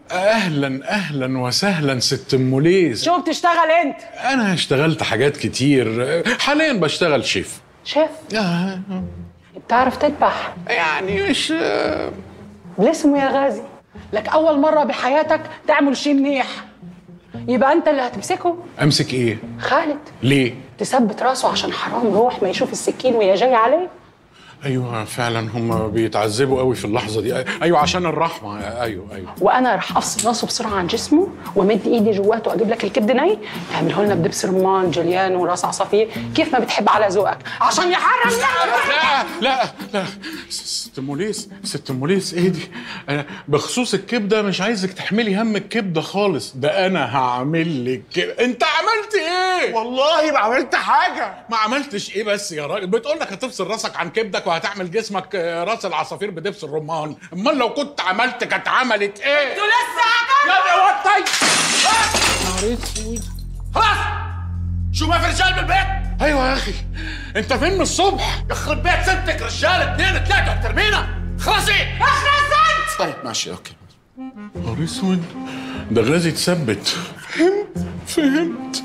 اهلا اهلا وسهلا ست ام ليس شو بتشتغل انت انا اشتغلت حاجات كتير حاليا بشتغل شيف شيف آه، بتعرف تذبح يعني مش بالاسم يا غازي لك اول مره بحياتك تعمل شيء منيح يبقى انت اللي هتمسكه امسك ايه خالد ليه تثبت راسه عشان حرام روح ما يشوف السكين وهي جايه عليه ايوه فعلا هم بيتعذبوا قوي في اللحظه دي ايوه عشان الرحمه ايوه ايوه وانا رح افصل راسه بسرعه عن جسمه وامد ايدي جواته واجيب لك الكبده ني تعمله لنا بدبس رمان جوليان وراس عصافير كيف ما بتحب على ذوقك عشان يحرم لا لا لا ست موليس ست موليس ايه دي أنا بخصوص الكبده مش عايزك تحملي هم الكبده خالص ده انا هعمل لك كبدة. انت عملت ايه والله ما عملت حاجه ما عملتش ايه بس يا راجل بتقول لك هتفصل راسك عن كبدك وهتعمل جسمك آه، راس العصافير بدبس الرمان امال لو كنت عملت كانت عملت ايه انتوا لسه يا وطي خلاص شو ما في رجال بالبيت ايوه يا اخي انت فين من الصبح يخرب بيت ستك رجال اثنين ثلاثه اكثر منا خلصي اخرس طيب ماشي اوكي نهار اسود ده غازي اتثبت فهمت فهمت